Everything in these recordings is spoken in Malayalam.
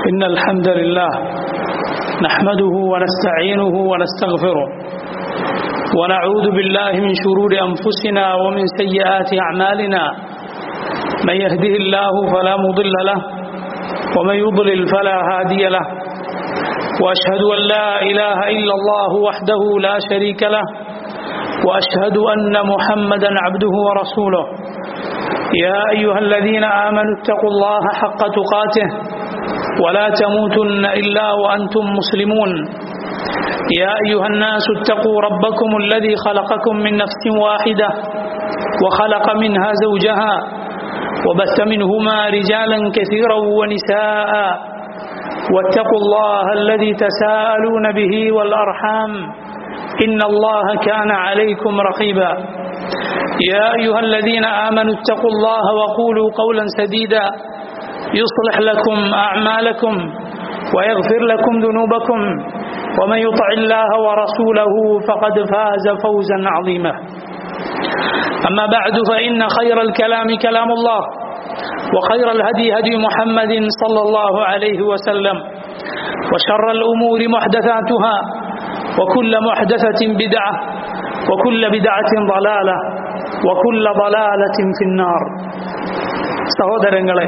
إن الحمد لله نحمده ونستعينه ونستغفره ونعوذ بالله من شرور أنفسنا ومن سيئات أعمالنا من يهده الله فلا مضل له ومن يضلل فلا هادي له وأشهد أن لا إله إلا الله وحده لا شريك له وأشهد أن محمدا عبده ورسوله يا أيها الذين آمنوا اتقوا الله حق تقاته ولا تموتن إلا وأنتم مسلمون يا أيها الناس اتقوا ربكم الذي خلقكم من نفس واحدة وخلق منها زوجها وبث منهما رجالا كثيرا ونساء واتقوا الله الذي تساءلون به والأرحام إن الله كان عليكم رقيبا يا أيها الذين آمنوا اتقوا الله وقولوا قولا سديدا يصلح لكم أعمالكم ويغفر لكم ذنوبكم ومن يطع الله ورسوله فقد فاز فوزا عظيما أما بعد فإن خير الكلام كلام الله وخير الهدي هدي محمد صلى الله عليه وسلم وشر الأمور محدثاتها وكل محدثة بدعة وكل بدعة ضلالة وكل ضلالة في النار സഹോദരങ്ങളെ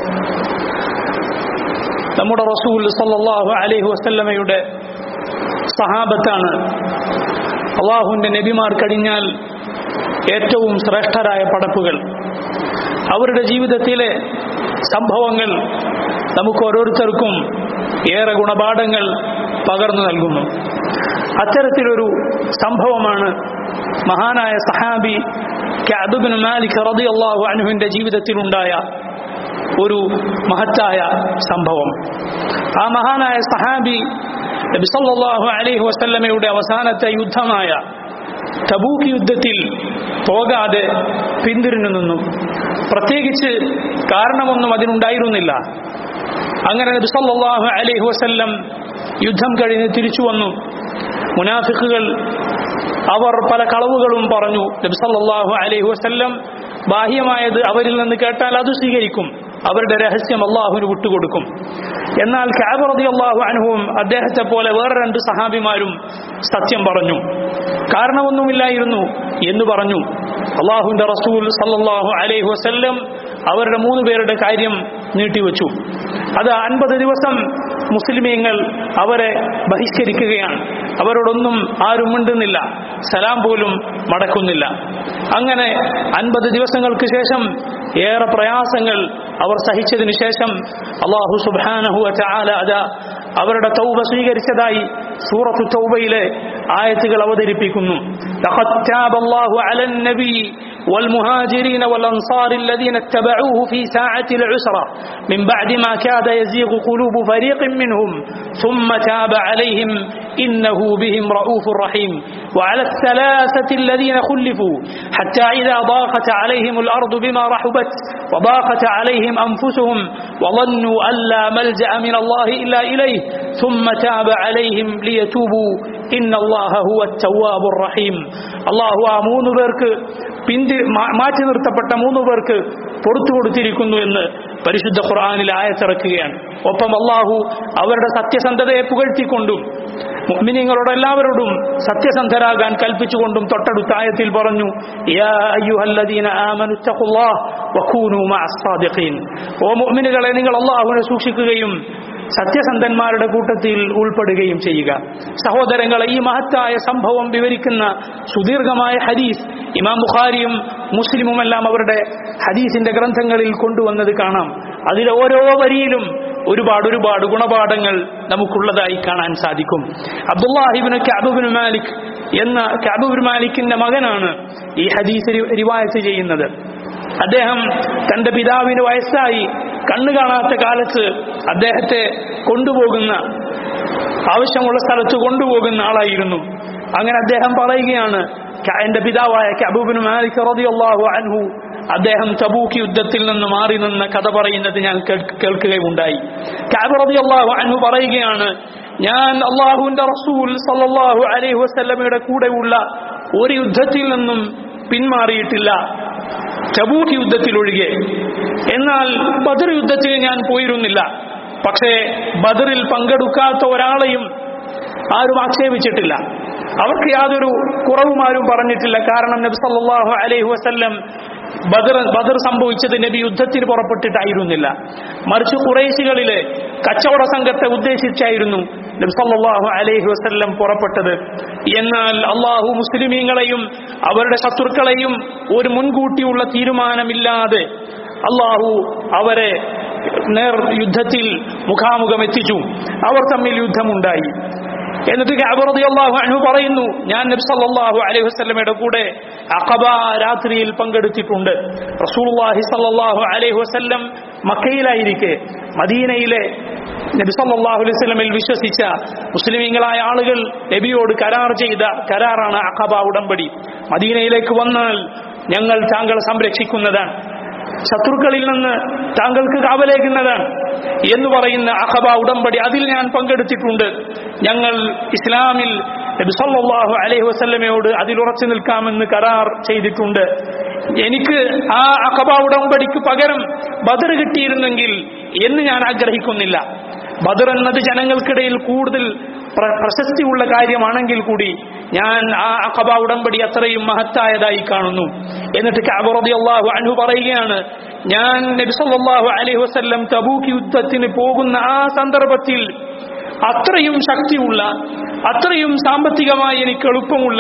നമ്മുടെ റസൂൽ സല്ലല്ലാഹു അലൈഹി വസല്ലമയുടെ സഹാബത്താണ് അള്ളാഹുവിൻ്റെ നബിമാർ കഴിഞ്ഞാൽ ഏറ്റവും ശ്രേഷ്ഠരായ പടപ്പുകൾ അവരുടെ ജീവിതത്തിലെ സംഭവങ്ങൾ നമുക്ക് ഓരോരുത്തർക്കും ഏറെ ഗുണപാഠങ്ങൾ പകർന്നു നൽകുന്നു അത്തരത്തിലൊരു സംഭവമാണ് മഹാനായ സഹാബി കഅബിൻ മാലിക് റളിയല്ലാഹു അൻഹുവിന്റെ ജീവിതത്തിലുണ്ടായ ഒരു മഹത്തായ സംഭവം ആ മഹാനായ സഹാബി നബി സല്ലല്ലാഹു അലൈഹി വസല്ലമയുടെ അവസാനത്തെ യുദ്ധമായ തബൂക്ക് യുദ്ധത്തിൽ പോകാതെ പിന്തിരിഞ്ഞു നിന്നു പ്രത്യേകിച്ച് കാരണമൊന്നും അതിനുണ്ടായിരുന്നില്ല അങ്ങനെ നബി സല്ലല്ലാഹു അലൈഹി വസല്ലം യുദ്ധം കഴിഞ്ഞ് തിരിച്ചു വന്നു മുനാഫിക്കുകൾ അവർ പല കളവുകളും പറഞ്ഞു നബി സല്ലല്ലാഹു അലൈഹി വസല്ലം ബാഹ്യമായത് അവരിൽ നിന്ന് കേട്ടാൽ അത് സ്വീകരിക്കും അവരുടെ രഹസ്യം അള്ളാഹുവിന് വിട്ടുകൊടുക്കും എന്നാൽ കാബറതി അള്ളാഹു അനുഭവം അദ്ദേഹത്തെ പോലെ വേറെ രണ്ട് സഹാബിമാരും സത്യം പറഞ്ഞു കാരണമൊന്നുമില്ലായിരുന്നു എന്ന് പറഞ്ഞു അള്ളാഹുവിന്റെ റസൂൽ സല്ലല്ലാഹു അലൈഹി വസല്ലം അവരുടെ മൂന്ന് പേരുടെ കാര്യം നീട്ടിവെച്ചു അത് അൻപത് ദിവസം മുസ്ലിമീങ്ങൾ അവരെ ബഹിഷ്കരിക്കുകയാണ് അവരോടൊന്നും ആരും മിണ്ടുന്നില്ല സലാം പോലും മടക്കുന്നില്ല അങ്ങനെ അൻപത് ദിവസങ്ങൾക്ക് ശേഷം ഏറെ പ്രയാസങ്ങൾ അവർ സഹിച്ചതിനു ശേഷം അള്ളാഹു സുബാനഹു ചാല അത അവരുടെ തൗബ സ്വീകരിച്ചതായി സൂറത്തു തൗബയിലെ ആയത്തുകൾ അവതരിപ്പിക്കുന്നു والمهاجرين والأنصار الذين اتبعوه في ساعة العسرة من بعد ما كاد يزيغ قلوب فريق منهم ثم تاب عليهم إنه بهم رؤوف رحيم وعلى الثلاثة الذين خلفوا حتى إذا ضاقت عليهم الأرض بما رحبت وضاقت عليهم أنفسهم وظنوا أن لا ملجأ من الله إلا إليه ثم تاب عليهم ليتوبوا إن الله هو التواب الرحيم الله آمون بيرك പിന്തി മാറ്റി നിർത്തപ്പെട്ട മൂന്ന് പേർക്ക് പുറത്തു കൊടുത്തിരിക്കുന്നു എന്ന് പരിശുദ്ധ ഖുർആാനിൽ ആയത്തിറക്കുകയാണ് ഒപ്പം അള്ളാഹു അവരുടെ സത്യസന്ധതയെ പുകഴ്ത്തിക്കൊണ്ടും മുഅ്മിനീങ്ങളോട് എല്ലാവരോടും സത്യസന്ധരാകാൻ കൽപ്പിച്ചുകൊണ്ടും തൊട്ടടുത്ത ആയത്തിൽ പറഞ്ഞു യാ അയ്യുഹല്ലദീന ആമനു തഖുല്ലാഹ് വകൂനൂ മഅസ് സാദിഖീൻ ഓ മുഅ്മിനുകളെ നിങ്ങൾ അള്ളാഹുവിനെ സൂക്ഷിക്കുകയും സത്യസന്ധന്മാരുടെ കൂട്ടത്തിൽ ഉൾപ്പെടുകയും ചെയ്യുക സഹോദരങ്ങളെ ഈ മഹത്തായ സംഭവം വിവരിക്കുന്ന സുദീർഘമായ ഹദീസ് ഇമാം ബുഖാരിയും മുസ്ലിമുമെല്ലാം അവരുടെ ഹദീസിന്റെ ഗ്രന്ഥങ്ങളിൽ കൊണ്ടുവന്നത് കാണാം അതിലെ ഓരോ വരിയിലും ഒരുപാട് ഒരുപാട് ഗുണപാഠങ്ങൾ നമുക്കുള്ളതായി കാണാൻ സാധിക്കും അബ്ദുല്ലാഹിബിന് കഅബുബിൻ മാലിക് എന്ന കഅബുബിൻ മാലിക്കിന്റെ മകനാണ് ഈ ഹദീസ് റിവായത്ത് ചെയ്യുന്നത് അദ്ദേഹം തന്റെ പിതാവിന് വയസ്സായി കണ്ണു കാണാത്ത കാലത്ത് അദ്ദേഹത്തെ കൊണ്ടുപോകുന്ന ആവശ്യമുള്ള സ്ഥലത്ത് കൊണ്ടുപോകുന്ന ആളായിരുന്നു അങ്ങനെ അദ്ദേഹം പറയുകയാണ് എന്റെ പിതാവായ കബൂബിന് മാലിക് റളിയല്ലാഹു അൻഹു അദ്ദേഹം തബൂക്ക് യുദ്ധത്തിൽ നിന്ന് മാറി നിന്ന കഥ പറയുന്നത് ഞാൻ കേൾക്കുകയുണ്ടായി കഅബ് റളിയല്ലാഹു അൻഹു പറയുകയാണ് ഞാൻ അള്ളാഹുവിന്റെ റസൂൽ സല്ലല്ലാഹു അലൈഹി വസല്ലമയുടെ കൂടെയുള്ള ഒരു യുദ്ധത്തിൽ നിന്നും പിന്മാറിയിട്ടില്ല തബൂക്ക് യുദ്ധത്തിൽ ഒഴികെ എന്നാൽ ബദർ യുദ്ധത്തിൽ ഞാൻ പോയിരുന്നില്ല പക്ഷേ ബദറിൽ പങ്കെടുക്കാത്ത ഒരാളെയും ആരും ആക്ഷേപിച്ചിട്ടില്ല അവർക്ക് യാതൊരു കുറവും ആരും പറഞ്ഞിട്ടില്ല കാരണം നബി സല്ലല്ലാഹു അലൈഹി വസല്ലം ബദർ ബദർ സംഭവിച്ചത് നബി യുദ്ധത്തിന് പുറപ്പെട്ടിട്ടായിരുന്നില്ല മറിച്ച് കുറേശികളിലെ കച്ചവട സംഘത്തെ ഉദ്ദേശിച്ചായിരുന്നു നബി സല്ലല്ലാഹു അലൈഹി വസല്ലം പുറപ്പെട്ടത് എന്നാൽ അള്ളാഹു മുസ്ലിമീങ്ങളെയും അവരുടെ ശത്രുക്കളെയും ഒരു മുൻകൂട്ടിയുള്ള തീരുമാനമില്ലാതെ അള്ളാഹു അവരെ നേർ യുദ്ധത്തിൽ മുഖാമുഖം എത്തിച്ചു അവർ തമ്മിൽ യുദ്ധമുണ്ടായി എന്നിട്ട് കഅബ് റളിയല്ലാഹു അൻഹു പറയുന്നു ഞാൻ നബി സല്ലല്ലാഹു അലൈഹി വസല്ലമയുടെ കൂടെ അഖബ രാത്രിയിൽ പങ്കെടുത്തിട്ടുണ്ട് റസൂലുള്ളാഹി സല്ലല്ലാഹു അലൈഹി വസല്ലം മക്കയിലായിരിക്കെ മദീനയിലെ നബി സല്ലല്ലാഹു അലൈഹി വസല്ലമയിൽ വിശ്വസിച്ച മുസ്ലിമീങ്ങളായ ആളുകൾ നബിയോട് കരാർ ചെയ്ത കരാറാണ് അഖബ ഉടമ്പടി മദീനയിലേക്ക് വന്നാൽ ഞങ്ങൾ താങ്കളെ സംരക്ഷിക്കുന്നതാണ് ശത്രുക്കളിൽ നിന്ന് താങ്കൾക്ക് കാവലേക്കുന്നതാണ് എന്ന് പറയുന്ന അഹബ ഉടമ്പടി അതിൽ ഞാൻ പങ്കെടുത്തിട്ടുണ്ട് ഞങ്ങൾ ഇസ്ലാമിൽ നബി സല്ലല്ലാഹു അലൈഹി വസല്ലമയോട് അതിൽ ഉറച്ചു നിൽക്കാമെന്ന് കരാർ ചെയ്തിട്ടുണ്ട് എനിക്ക് ആ അഖബ ഉടമ്പടിക്ക് പകരം ബദർ കിട്ടിയിരുന്നെങ്കിൽ എന്ന് ഞാൻ ആഗ്രഹിക്കുന്നില്ല ബദർ എന്നത് ജനങ്ങൾക്കിടയിൽ കൂടുതൽ പ്ര- പ്രശസ്തിയുള്ള കാര്യമാണെങ്കിൽ കൂടി ഞാൻ ആ അഖബ ഉടമ്പടി അത്രയും മഹത്തായതായി കാണുന്നു എന്നിട്ട് കഅബ് റളിയല്ലാഹു അൻഹു പറയുകയാണ് ഞാൻ നബി സല്ലല്ലാഹു അലൈഹി വസല്ലം തബൂക്ക് യുദ്ധത്തിന് പോകുന്ന ആ സന്ദർഭത്തിൽ അത്രയും ശക്തിയുള്ള അത്രയും സാമ്പത്തികമായി എനിക്ക് എളുപ്പമുള്ള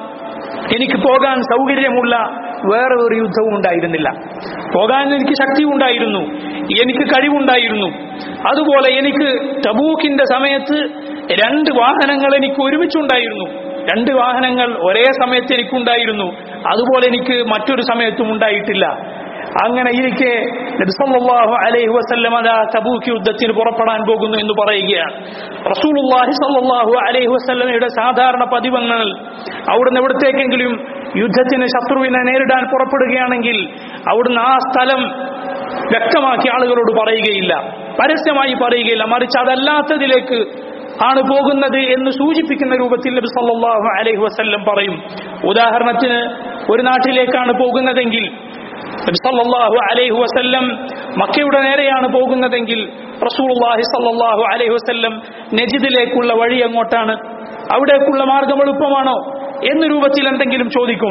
എനിക്ക് പോകാൻ സൗകര്യമുള്ള വേറെ ഒരു യുദ്ധവും ഉണ്ടായിരുന്നില്ല പോകാൻ എനിക്ക് ശക്തി ഉണ്ടായിരുന്നു എനിക്ക് കഴിവുണ്ടായിരുന്നു അതുപോലെ എനിക്ക് തബൂക്കിന്റെ സമയത്ത് രണ്ട് വാഹനങ്ങൾ എനിക്ക് ഒരുമിച്ചുണ്ടായിരുന്നു രണ്ട് വാഹനങ്ങൾ ഒരേ സമയത്ത് എനിക്കുണ്ടായിരുന്നു അതുപോലെ എനിക്ക് മറ്റൊരു സമയത്തും ഉണ്ടായിട്ടില്ല അങ്ങനെ ഇരിക്കെ നബി സല്ലല്ലാഹു അലൈഹി വസല്ലം അതാ തബൂക്ക് യുദ്ധത്തിന് പുറപ്പെടാൻ പോകുന്നു എന്ന് പറയുകയാണ് റസൂലുള്ളാഹി സല്ലല്ലാഹു അലൈഹി വസല്ലമയുടെ സാധാരണ പതിവെന്നാൽ അവിടുന്ന് എവിടത്തേക്കെങ്കിലും യുദ്ധത്തിന് ശത്രുവിനെ നേരിടാൻ പുറപ്പെടുകയാണെങ്കിൽ അവിടുന്ന് ആ സ്ഥലം വ്യക്തമാക്കി ആളുകളോട് പറയുകയില്ല പരസ്യമായി പറയുകയില്ല മറിച്ച് അതല്ലാത്തതിലേക്ക് ആണ് പോകുന്നത് എന്ന് സൂചിപ്പിക്കുന്ന രൂപത്തിൽ നബി സല്ലല്ലാഹു അലൈഹി വസല്ലം പറയും ഉദാഹരണത്തിന് ഒരു നാട്ടിലേക്കാണ് പോകുന്നതെങ്കിൽ നബി സല്ലല്ലാഹു അലൈഹി വസല്ലം മക്കയുടെ നേരെയാണ് പോകുന്നതെങ്കിൽ റസൂലുള്ളാഹി സല്ലല്ലാഹു അലൈഹി വസല്ലം നജിദിലേക്കുള്ള വഴി എങ്ങോട്ടാണ് അവിടേക്കുള്ള മാർഗം എളുപ്പമാണോ എന്ന രൂപത്തിൽ എന്തെങ്കിലും ചോദിക്കും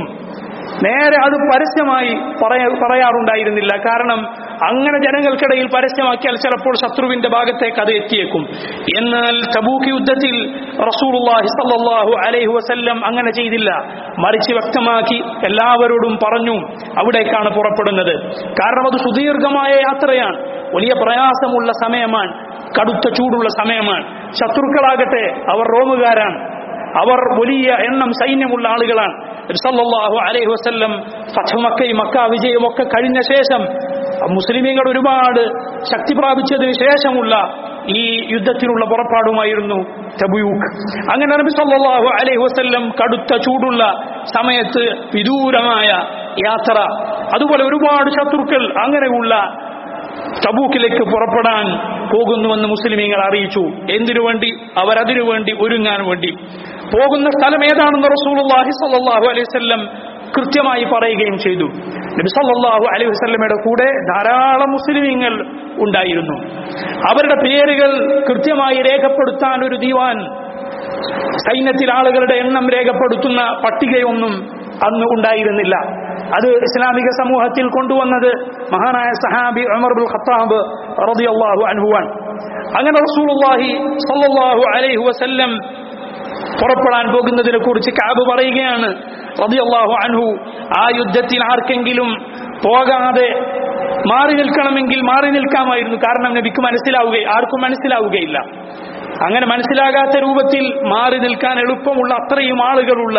നേരെ അത് പരസ്യമായി പറയാ പറയാറുണ്ടായിരുന്നില്ല കാരണം അങ്ങനെ ജനങ്ങൾക്കിടയിൽ പരസ്യമാക്കിയാൽ ചിലപ്പോൾ ശത്രുവിന്റെ ഭാഗത്തേക്ക് അത് എത്തിയേക്കും എന്നാൽ തബൂക്ക് യുദ്ധത്തിൽ റസൂലുള്ളാഹി സല്ലല്ലാഹു അലൈഹി വസല്ലം അങ്ങനെ ചെയ്തില്ല മറിച്ച് വ്യക്തമാക്കി എല്ലാവരോടും പറഞ്ഞു അവിടേക്കാണ് പുറപ്പെടുന്നത് കാരണം അത് സുദീർഘമായ യാത്രയാണ് വലിയ പ്രയാസമുള്ള സമയമാണ് കടുത്ത ചൂടുള്ള സമയമാണ് ശത്രുക്കളാകട്ടെ അവർ റോമുകാരാണ് അവർ വലിയ എണ്ണം സൈന്യമുള്ള ആളുകളാണ് നബി സല്ലല്ലാഹു അലൈഹി വസല്ലം ഫത്ഹ് മക്കയും മക്ക വിജയമൊക്കെ കഴിഞ്ഞ ശേഷം മുസ്ലിമീങ്ങൾ ഒരുപാട് ശക്തി പ്രാപിച്ചതിന് ശേഷമുള്ള ഈ യുദ്ധത്തിനുള്ള പുറപ്പാടുമായിരുന്നു തബൂക്ക് അങ്ങനെ നബി സല്ലല്ലാഹു അലൈഹി വസല്ലം കടുത്ത ചൂടുള്ള സമയത്ത് വിദൂരമായ യാത്ര അതുപോലെ ഒരുപാട് ശത്രുക്കൾ അങ്ങനെയുള്ള തബൂക്കിലേക്ക് പുറപ്പെടാൻ പോകുന്നുവെന്ന് മുസ്ലിമീങ്ങൾ അറിയിച്ചു എന്തിനു വേണ്ടി അവരതിനു വേണ്ടി ഒരുങ്ങാൻ വേണ്ടി പോകുന്ന സ്ഥലം ഏതാണെന്ന് റസൂലുള്ളാഹി സ്വല്ലല്ലാഹു അലൈഹി വസല്ലം കൃത്യമായി പറയുകയും ചെയ്തു നബി സല്ലല്ലാഹു അലൈഹി വസല്ലമയുടെ കൂടെ ധാരാളം മുസ്ലിമീങ്ങൾ ഉണ്ടായിരുന്നു അവരുടെ പേരുകൾ കൃത്യമായി രേഖപ്പെടുത്താൻ ഒരു ദീവാൻ സൈന്യത്തിൽ ആളുകളുടെ എണ്ണം രേഖപ്പെടുത്തുന്ന പട്ടികയൊന്നും അന്ന് ഉണ്ടായിരുന്നില്ല അത് ഇസ്ലാമിക സമൂഹത്തിൽ കൊണ്ടുവന്നത് മഹാനായ സഹാബി ഉമർ ബുൽ ഖത്താബ് റളിയല്ലാഹു അൻഹുവാൻ അങ്ങനെ റസൂലുള്ളാഹി സ്വല്ലല്ലാഹു അലൈഹി വസല്ലം പുറപ്പെടാൻ പോകുന്നതിനെ കുറിച്ച് കാബ് പറയുകയാണ് റളിയല്ലാഹു അൻഹു ആ യുദ്ധത്തിൽ ആർക്കെങ്കിലും പോകാതെ മാറി നിൽക്കണമെങ്കിൽ മാറി നിൽക്കാമായിരുന്നു കാരണം നബിക്ക് മനസ്സിലാവുക ആർക്കും മനസ്സിലാവുകയില്ല അങ്ങനെ മനസ്സിലാകാത്ത രൂപത്തിൽ മാറി നിൽക്കാൻ എളുപ്പമുള്ള അത്രയും ആളുകളുള്ള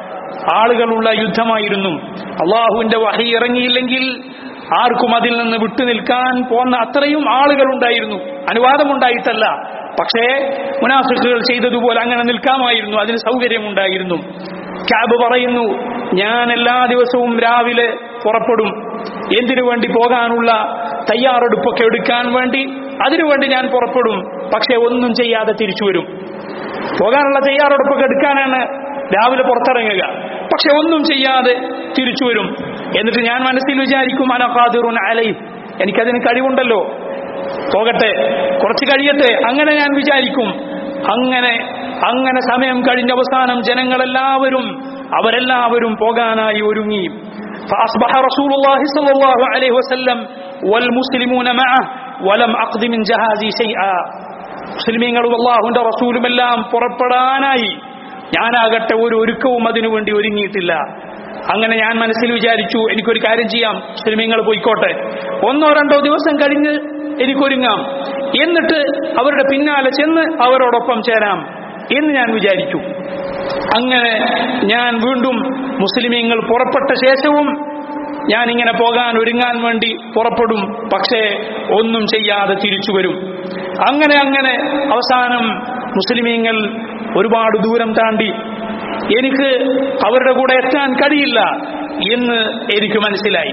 ആളുകളുള്ള യുദ്ധമായിരുന്നു അള്ളാഹുവിന്റെ വഹി ഇറങ്ങിയില്ലെങ്കിൽ ആർക്കും അതിൽ നിന്ന് വിട്ടുനിൽക്കാൻ പോന്ന അത്രയും ആളുകൾ ഉണ്ടായിരുന്നു അനുവാദമുണ്ടായിട്ടല്ല പക്ഷേ മുനാഫിക്കുകൾ ചെയ്തതുപോലെ അങ്ങനെ നിൽക്കാമായിരുന്നു അതിന് സൗകര്യമുണ്ടായിരുന്നു ക്യാബ് പറയുന്നു ഞാൻ എല്ലാ ദിവസവും രാവിലെ പുറപ്പെടും എന്തിനു വേണ്ടി പോകാനുള്ള തയ്യാറെടുപ്പൊക്കെ എടുക്കാൻ വേണ്ടി അതിനുവേണ്ടി ഞാൻ പുറപ്പെടും പക്ഷെ ഒന്നും ചെയ്യാതെ തിരിച്ചു വരും പോകാനുള്ള തയ്യാറെടുപ്പൊക്കെ എടുക്കാനാണ് രാവിലെ പുറത്തിറങ്ങുക പക്ഷെ ഒന്നും ചെയ്യാതെ തിരിച്ചു വരും എന്നിട്ട് ഞാൻ മനസ്സിൽ വിചാരിക്കും അനഖാദിറുൻ അലൈ എനിക്കതിന് കഴിവുണ്ടല്ലോ പോകട്ടെ കുറച്ച് കഴിയട്ടെ അങ്ങനെ ഞാൻ വിചാരിക്കും അങ്ങനെ അങ്ങനെ സമയം കഴിഞ്ഞ അവസാനം ജനങ്ങളെല്ലാവരും അവരെല്ലാവരും പോകാനായി ഒരുങ്ങി فأصبح رسول الله صلى الله عليه وسلم والمسلمون معه ولم أقض من جهازي شيئا മുസ്ലിമീങ്ങളും അള്ളാഹുന്റെ റസൂലും എല്ലാം പുറപ്പെടാനായി ഞാനാകട്ടെ ഒരു ഒരുക്കവും അതിനു വേണ്ടി ഒരുങ്ങിയിട്ടില്ല അങ്ങനെ ഞാൻ മനസ്സിൽ വിചാരിച്ചു എനിക്കൊരു കാര്യം ചെയ്യാം മുസ്ലിമീങ്ങൾ പോയിക്കോട്ടെ ഒന്നോ രണ്ടോ ദിവസം കഴിഞ്ഞ് എനിക്കൊരുങ്ങാം എന്നിട്ട് അവരുടെ പിന്നാലെ ചെന്ന് അവരോടൊപ്പം ചേരാം എന്ന് ഞാൻ വിചാരിച്ചു അങ്ങനെ ഞാൻ വീണ്ടും മുസ്ലിമീങ്ങൾ പുറപ്പെട്ട ശേഷവും ഞാൻ ഇങ്ങനെ പോകാൻ ഒരുങ്ങാൻ വേണ്ടി പുറപ്പെടും പക്ഷേ ഒന്നും ചെയ്യാതെ തിരിച്ചു വരും അങ്ങനെ അങ്ങനെ അവസാനം മുസ്ലിമീങ്ങൾ ഒരുപാട് ദൂരം താണ്ടി എനിക്ക് അവരുടെ കൂടെ എത്താൻ കഴിയില്ല എന്ന് എനിക്ക് മനസ്സിലായി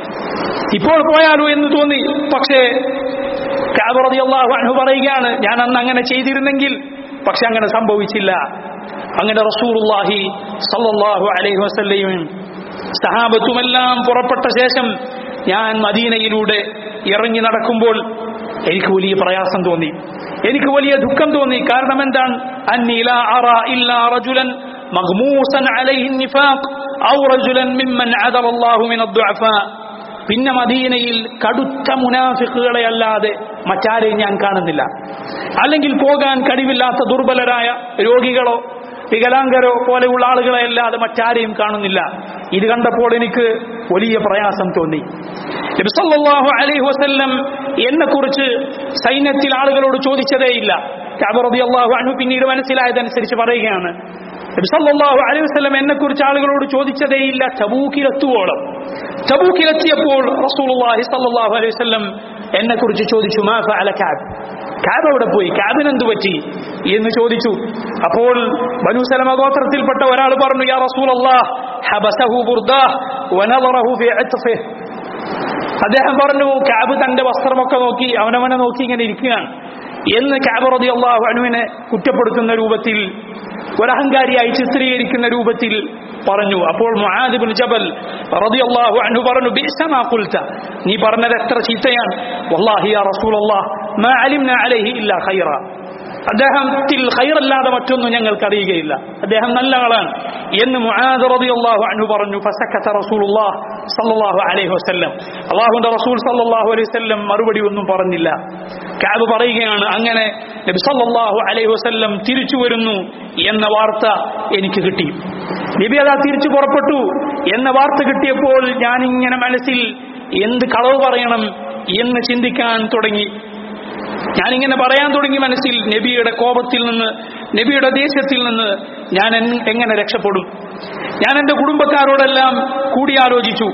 ഇപ്പോൾ പോയാലോ എന്ന് തോന്നി പക്ഷേ കാബറതിയല്ലാഹു അൻഹു പറയുകയാണ് ഞാൻ അന്ന് അങ്ങനെ ചെയ്തിരുന്നെങ്കിൽ പക്ഷെ അങ്ങനെ സംഭവിച്ചില്ല അങ്ങനെ റസൂറുല്ലാഹി സല്ലല്ലാഹു അലൈഹി വസല്ലയും സഹാബത്തുമെല്ലാം പുറപ്പെട്ട ശേഷം ഞാൻ മദീനയിലൂടെ ഇറങ്ങി നടക്കുമ്പോൾ എനിക്ക് വലിയ പ്രയാസം തോന്നി എനിക്ക് വലിയ ദുഃഖം തോന്നി കാരണം എന്താണ് അന്നി ലാ അറ ഇല്ലാ റജുലൻ മഗ്മൂസൻ അലൈഹി നിഫാഖ് ഔ റജുലൻ മിമ്മൻ അദറല്ലാഹു മിന ദുഅഫാ പിന്നെ മദീനയിൽ കടുത്ത മുനാഫിക്കുകളെ അല്ലാതെ മറ്റാരെയും ഞാൻ കാണുന്നില്ല അല്ലെങ്കിൽ പോകാൻ കഴിവില്ലാത്ത ദുർബലരായ രോഗികളോ വികലാംഗരോ പോലെയുള്ള ആളുകളെ അല്ലാതെ മറ്റാരെയും കാണുന്നില്ല ഇത് കണ്ടപ്പോൾ എനിക്ക് വലിയ പ്രയാസം തോന്നി നബി സല്ലല്ലാഹു അലൈഹി വസല്ലം എന്നെ കുറിച്ച് സൈന്യത്തിൽ ആളുകളോട് ചോദിച്ചതേയില്ല കഅബ റളിയല്ലാഹു അൻഹു പിന്നീട് മനസ്സിലായതനുസരിച്ച് പറയുകയാണ് നബി സല്ലല്ലാഹു അലൈഹി വസല്ലം എന്നെ കുറിച്ച് ആളുകളോട് ചോദിച്ചതേയില്ല തബൂക്കിലെത്തുവോളം തബൂക്കിലെത്തിയപ്പോൾ റസൂലുള്ളാഹി സല്ലല്ലാഹു അലൈഹി വസല്ലം എന്നെ കുറിച്ച് ചോദിച്ചു മാ ഫഅല കഅബ് കഅബ് എവിടെ പോയി കഅബിന് എന്ത് പറ്റി എന്ന് ചോദിച്ചു അപ്പോൾ ബനു സലമ ഗോത്രത്തിൽപ്പെട്ട ഒരാൾ പറഞ്ഞു യാ റസൂലല്ലാഹ് ഹബസഹു ബുർദാഹ് വനദറഹു ഫി അത്ഫിഹ് അദ്ദേഹം പറഞ്ഞു കാബ് തന്റെ വസ്ത്രമൊക്കെ നോക്കി അവനവനെ നോക്കി ഇങ്ങനെ ഇരിക്കുകയാണ് എന്ന് കാബ് റളിയല്ലാഹു അൻഹുവിനെ കുറ്റപ്പെടുത്തുന്ന രൂപത്തിൽ ഒരഹങ്കാരിയായി ചിത്രീകരിക്കുന്ന രൂപത്തിൽ പറഞ്ഞു അപ്പോൾ മുആദിബിൻ ജബൽ റളിയല്ലാഹു അൻഹു പറഞ്ഞു ബിസമാ ഖുൽത നീ പറഞ്ഞത് എത്ര ചീത്തയാണ് വല്ലാഹി യാ റസൂലല്ലാഹ് മാ അലിംന അലൈഹി ഇല്ലാ ഖൈറ അദ്ദേഹത്തിൽ ഖൈറല്ലാതെ മറ്റൊന്നും ഞങ്ങൾക്ക് അറിയുകയില്ല അദ്ദേഹം നല്ല ആളാണ് എന്ന് മുആദ് റളിയല്ലാഹു അൻഹു പറഞ്ഞു ഫസക്കത റസൂലുള്ളാഹ് സല്ലല്ലാഹു അലൈഹി വസല്ലം അല്ലാഹുവിന്റെ റസൂൽ സല്ലല്ലാഹു അലൈഹി വസല്ലം മറുപടി ഒന്നും പറഞ്ഞില്ല കഅബ് പറയുകയാണ് അങ്ങനെ നബി സല്ലല്ലാഹു അലൈഹി വസല്ലം തിരിച്ചു വരുന്നു എന്ന വാർത്ത എനിക്ക് കിട്ടി നബി അതാ തിരിച്ചു പുറപ്പെട്ടു എന്ന വാർത്ത കിട്ടിയപ്പോൾ ഞാനിങ്ങനെ മനസ്സിൽ എന്ത് കളവ് പറയണം എന്ന് ചിന്തിക്കാൻ തുടങ്ങി ഞാനിങ്ങനെ പറയാൻ തുടങ്ങി മനസ്സിൽ നബിയുടെ കോപത്തിൽ നിന്ന് നബിയുടെ ദേഷ്യത്തിൽ നിന്ന് ഞാൻ എൻ- എങ്ങനെ രക്ഷപ്പെടും ഞാൻ എൻ്റെ കുടുംബക്കാരോടെല്ലാം കൂടിയാലോചിച്ചു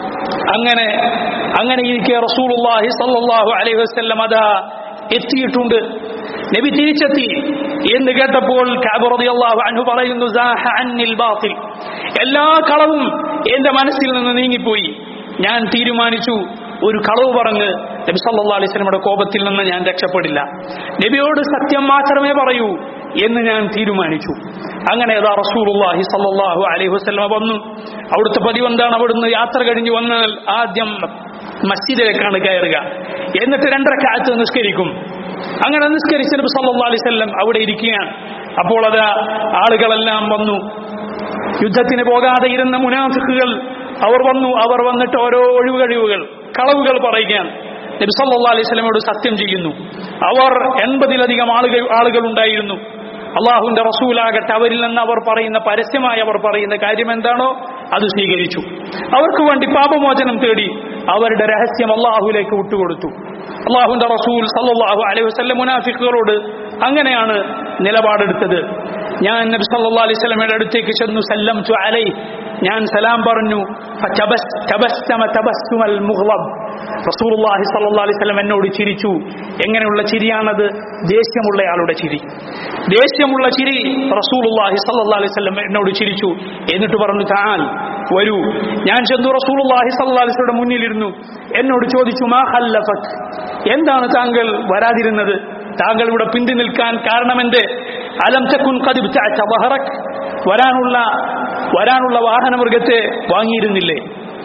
അങ്ങനെ അങ്ങനെ ഇരിക്കെ റസൂലുള്ളാഹി സല്ലല്ലാഹു അലൈഹി വസല്ലം അതാ എത്തിയിട്ടുണ്ട് നബി തിരിച്ചെത്തി എന്ന് കേട്ടപ്പോൾ കഅബ് റളിയല്ലാഹു അൻഹു പറയുന്നു "സാഹ അന്നിൽ ബാത്തിൽ എല്ലാ കളവും എന്റെ മനസ്സിൽ നിന്ന് നീങ്ങിപ്പോയി ഞാൻ തീരുമാനിച്ചു ഒരു കളവ് പറഞ്ഞ് നബി സല്ലല്ലാഹു അലൈഹി വസല്ലമയുടെ കോപത്തിൽ നിന്ന് ഞാൻ രക്ഷപ്പെടില്ല നബിയോട് സത്യം മാത്രമേ പറയൂ എന്ന് ഞാൻ തീരുമാനിച്ചു അങ്ങനെ അതാ റസൂലുള്ളാഹി സല്ലല്ലാഹു അലൈഹി വസല്ലമ വന്നു അവിടുത്തെ പതിവ് എന്താണ് അവിടുന്ന് യാത്ര കഴിഞ്ഞ് വന്നാൽ ആദ്യം മസ്ജിദിലേക്കാണ് കയറുക എന്നിട്ട് രണ്ടരക്കാലത്ത് നിസ്കരിക്കും അങ്ങനെ നിസ്കരിച്ച നബി സല്ലല്ലാഹു അലൈഹി വസല്ലം അവിടെ ഇരിക്കുകയാണ് അപ്പോൾ അത് ആളുകളെല്ലാം വന്നു യുദ്ധത്തിന് പോകാതെ ഇരുന്ന മുനാഫിക്കുകൾ അവർ വന്നു അവർ വന്നിട്ട് ഓരോ ഒഴിവുകഴിവുകൾ കളവുകൾ പറയുകയാണ് നബി സല്ലല്ലാഹു അലൈഹി വസല്ലമയോട് സത്യം ചെയ്യുന്നു അവർ എൺപതിലധികം ആളുകൾ ആളുകൾ ഉണ്ടായിരുന്നു അള്ളാഹുവിന്റെ റസൂലാകട്ടെ അവരിൽ നിന്ന് അവർ പറയുന്ന പരസ്യമായി അവർ പറയുന്ന കാര്യം എന്താണോ അത് സ്വീകരിച്ചു അവർക്ക് വേണ്ടി പാപമോചനം തേടി അവരുടെ രഹസ്യം അള്ളാഹുലേക്ക് വിട്ടുകൊടുത്തു അള്ളാഹുവിന്റെ റസൂൽ സല്ലല്ലാഹു അലൈഹി വസല്ലം മുനാഫിക്കുകളോട് അങ്ങനെയാണ് നിലപാടെടുത്തത് ഞാൻ നബി സല്ലല്ലാഹു അലൈഹി വസല്ലമയുടെ അടുത്തേക്ക് ചെന്നു സല്ലംതു അലൈഹി ഞാൻ സലാം പറഞ്ഞു ഫതബസ് തബസ്സമ തബസ്സുമൽ മുഗ്ളബ് റസൂലുള്ളാഹി സ്വല്ലല്ലാഹു അലൈഹി വസല്ലം എന്നോട് ചിരിച്ചു എങ്ങനെയുള്ള ചിരിയാണത് ദേഷ്യമുള്ള ആളുടെ ചിരി ദേഷ്യമുള്ള ചിരി റസൂലുള്ളാഹി സ്വല്ലല്ലാഹു അലൈഹി വസല്ലം എന്നോട് ചിരിച്ചു എന്നിട്ട് പറഞ്ഞു താൻ വരൂ ഞാൻ ചെന്നു റസൂലുള്ളാഹി സ്വല്ലല്ലാഹു അലൈഹി വസല്ലം മുന്നിലിരുന്നു എന്നോട് ചോദിച്ചു മാ ഖല്ലഫക് എന്താണ് താങ്കൾ വരാതിരുന്നത് താങ്കൾ ഇവിടെ പിന്തി നിൽക്കാൻ കാരണമെന്ത് അലം തക്കുൻ ഖദ് ഇബ്തഅത വഹറക് വരാനുള്ള വരാനുള്ള വാഹനമൃഗത്തെ വാങ്ങിയിരുന്നില്ലേ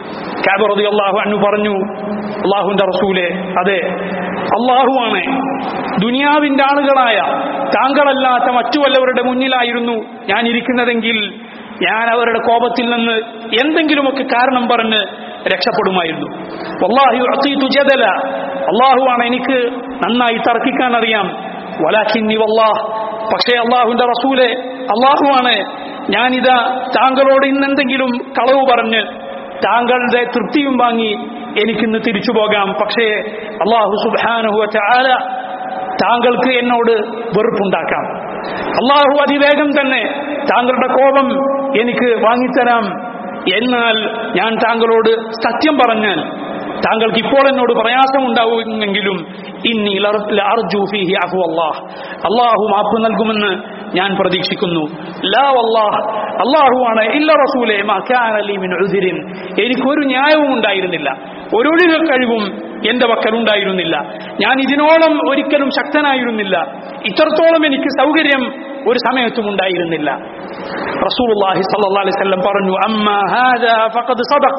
കാബ് റളിയല്ലാഹു അൻഹു പറഞ്ഞു അള്ളാഹുവിന്റെ റസൂലെ അതെ അള്ളാഹുവാണ് ദുനിയാവിന്റെ ആളുകളായ താങ്കളല്ലാത്ത മറ്റു വല്ലവരുടെ മുന്നിലായിരുന്നു ഞാൻ ഇരിക്കുന്നതെങ്കിൽ ഞാൻ അവരുടെ കോപത്തിൽ നിന്ന് എന്തെങ്കിലുമൊക്കെ കാരണം പറഞ്ഞ് രക്ഷപ്പെടുമായിരുന്നു വല്ലാഹി ഉഅതീതു ജദല അള്ളാഹുവാണ് എനിക്ക് നന്നായി തർക്കിക്കാൻ അറിയാം വലാഖിന്നി വല്ലാഹ് പക്ഷേ അള്ളാഹുവിന്റെ റസൂലെ അള്ളാഹുവാണ് ഞാനിതാ താങ്കളോട് ഇന്നെന്തെങ്കിലും കളവ് പറഞ്ഞ് താങ്കളുടെ തൃപ്തിയും വാങ്ങി എനിക്കിന്ന് തിരിച്ചു പോകാം പക്ഷേ അള്ളാഹു സുബാനുഹു ചാല താങ്കൾക്ക് എന്നോട് വെറുപ്പുണ്ടാക്കാം അള്ളാഹു അതിവേഗം തന്നെ താങ്കളുടെ കോപം എനിക്ക് വാങ്ങിത്തരാം എന്നാൽ ഞാൻ താങ്കളോട് സത്യം പറഞ്ഞാൽ താങ്കൾക്ക് ഇപ്പോൾ എന്നോട് പ്രയാസമുണ്ടാവുമെങ്കിലും ഇന്നി അർജു ഫീഹി അഫു അള്ളാഹ് അള്ളാഹു മാപ്പ് നൽകുമെന്ന് ഞാൻ പ്രതീക്ഷിക്കുന്നു ലാ വല്ലാഹ് അള്ളാഹുവാണ് ഇല്ല റസൂലെ മക്കാനലിമിൻ ഉദിരിൻ എനിക്കൊരു ന്യായവും ഉണ്ടായിരുന്നില്ല ഒരൊഴിക കഴിവും എന്റെ പക്കൽ ഉണ്ടായിരുന്നില്ല ഞാൻ ഇതിനോളം ഒരിക്കലും ശക്തനായിരുന്നില്ല ഇത്രത്തോളം എനിക്ക് സൗകര്യം ഒരു സമയത്തും ഉണ്ടായിരുന്നില്ല റസൂലുള്ളാഹി സ്വല്ലല്ലാഹി അലൈഹി വസല്ലം പറഞ്ഞു അമ്മ ഹാദാ ഫഖദ് സദഖ്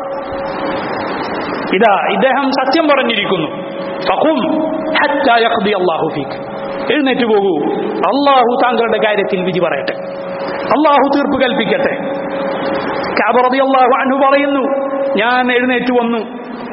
ഇതാ ഇദ്ദേഹം സത്യം പറഞ്ഞിരിക്കുന്നു ഫഖും ഹത്താ യഖ്ദി അല്ലാഹു ഫീക് എഴുന്നേറ്റ് പോകൂ അള്ളാഹു താങ്കളുടെ കാര്യത്തിൽ വിധി പറയട്ടെ അള്ളാഹു തീർപ്പ് കൽപ്പിക്കട്ടെ കാബ റളിയല്ലാഹു അൻഹു പറയുന്നു ഞാൻ എഴുന്നേറ്റ് വന്നു